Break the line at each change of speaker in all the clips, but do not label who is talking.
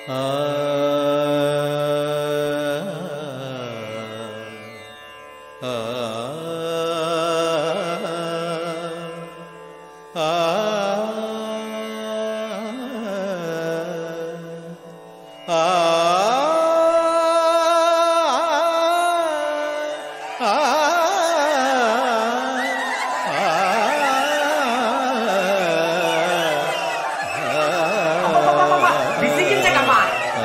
ఆ ఆ ఆ
విసిగించకమ్మా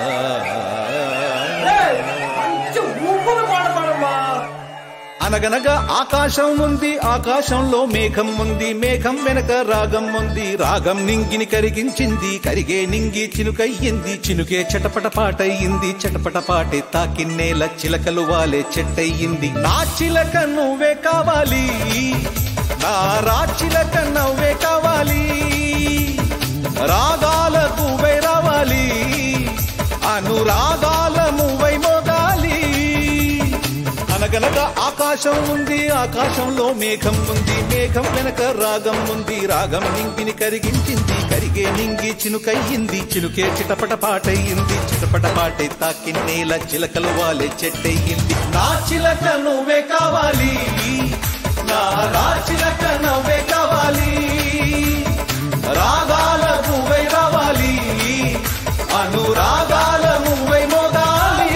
మంచి ఊపులు పాడతాడమ్మా
అనగనగా ఆకాశం ఉంది ఆకాశంలో మేఘం ఉంది మేఘం వెనక రాగం ఉంది రాగం నింగిని కరిగించింది కరిగే నింగి చినుకయ్యింది చినుకే చటపట పాటయ్యింది చటపట పాటే తాకిన్నేల చిలకలు వాలే చెట్టయ్యింది నా చిలక నువ్వే కావాలి నా రా చిలక నవ్వే కావాలి రాగాల నువ్వై రావాలి అనురాగాల నువ్వై మోగాలి అనగనగా ఆకాశం ఉంది ఆకాశంలో మేఘం ఉంది మేఘం వెనక రాగం ఉంది రాగం నింగిని కరిగించింది కరిగే నింగి చినుకయ్యింది చినుకే చిటపట పాటయ్యింది చిటపట పాటే తాకిన్నేల చిలకలు వాలే చెట్టయ్యింది నా చిలక నువ్వే కావాలి నా రా చిలక నువ్వే కావాలి రాగాల నువ్వై రావాలి అనురాగాల నువ్వై మోగాలి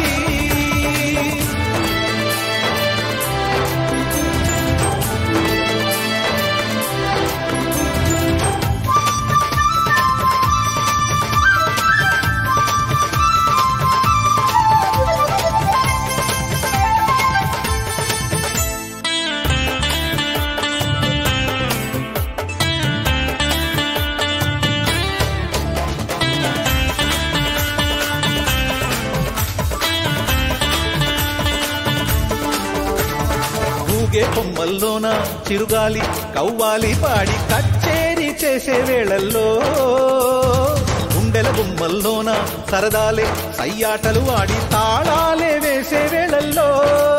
ఊగే కొమ్మల్లోన చిరుగాలి కవ్వాలి పాడి కచ్చేరి చేసే వేళల్లో గుండెల గుమ్మల్లోన సరదాలే సయ్యాటలు ఆడి తాళాలే వేసే వేళల్లో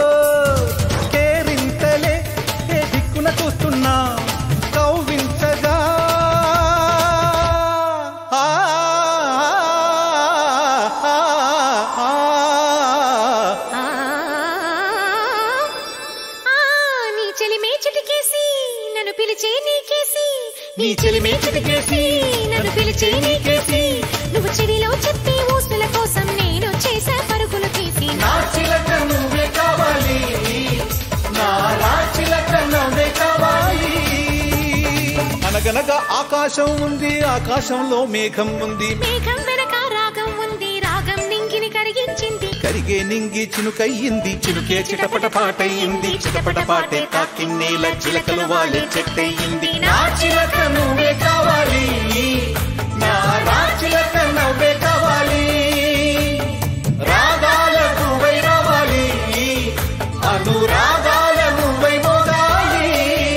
కేరింతలే ఏ దిక్కున చూస్తున్నా కవ్వించగా ఆ, ఆ, ఆ, ఆ.
ఆ ఆ, నీ చెలిమే చిటికేసి నన్ను పిలిచే నీకేసి నీ చెలిమే చిటికేసి నన్ను పిలిచే నీకేసి నువ్వు చెవిలో చెప్పే ఊసుల కోసం నేను చేసే పరుగులు తీసి
నా చిలక నువ్వే కావాలి నా రా చిలక నువ్వే కావాలి అనగనగా ఆకాశం ఉంది ఆకాశంలో మేఘం ఉంది
మేఘం వెనక రాగం ఉంది రాగం నింగిని కరిగించింది
కరిగే నింగి చినుకయ్యింది చినుకే చిటపట పాటయ్యింది చిటపట పాటే తాకిన్నేల చిలకలు వాలే చెట్టయ్యింది నా చిలక నువ్వే కావాలి నా రా చిలక నువ్వే కావాలి రాగాల నువ్వై రావాలి అనురాగాల నువ్వై మోగాలి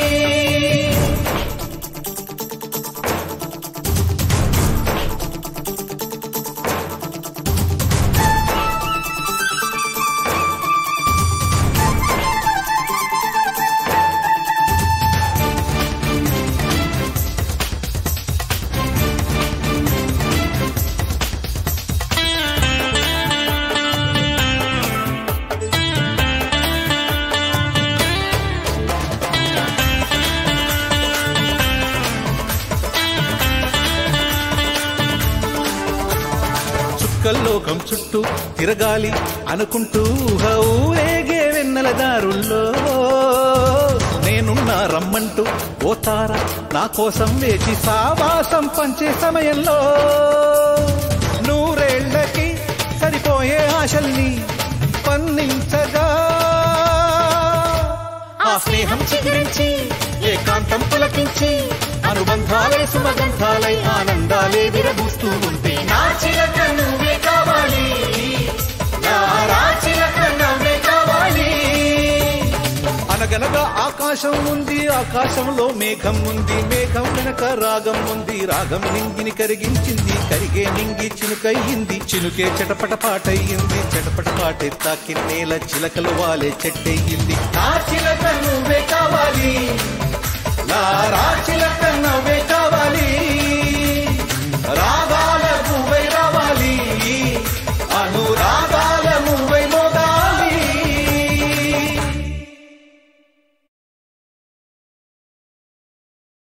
చుక్కల్లోకం చుట్టూ తిరగాలి అనుకుంటూ ఊరేగే వెన్నెల దారుల్లో నేనున్నా రమ్మంటూ ఓ తార నా కోసం వేచి సావాసం పంచే సమయంలో నూరేళ్లకి సరిపోయే ఆశల్ని పన్నించగా ఆ స్నేహం చిగురించి ఏకాంతం పులకించి అనుబంధాలే సుమగంధాలై ఆనందాలే విరబూస్తూ ఉంటే నా చిలక నువ్వే కావాలి నా రా చిలక నువ్వే కావాలి అనగనగా ఆకాశం ఉంది ఆకాశంలో మేఘం ఉంది మేఘం వెనక రాగం ఉంది రాగం నింగిని కరిగించింది కరిగే నింగి చినుకయ్యింది చినుకే చటపట పాటయ్యింది చటపట పాటే తాకిన్నేల చిలకలు వాలే చెట్టయ్యింది నా చిలక నువ్వే కావాలి నా రా చిలక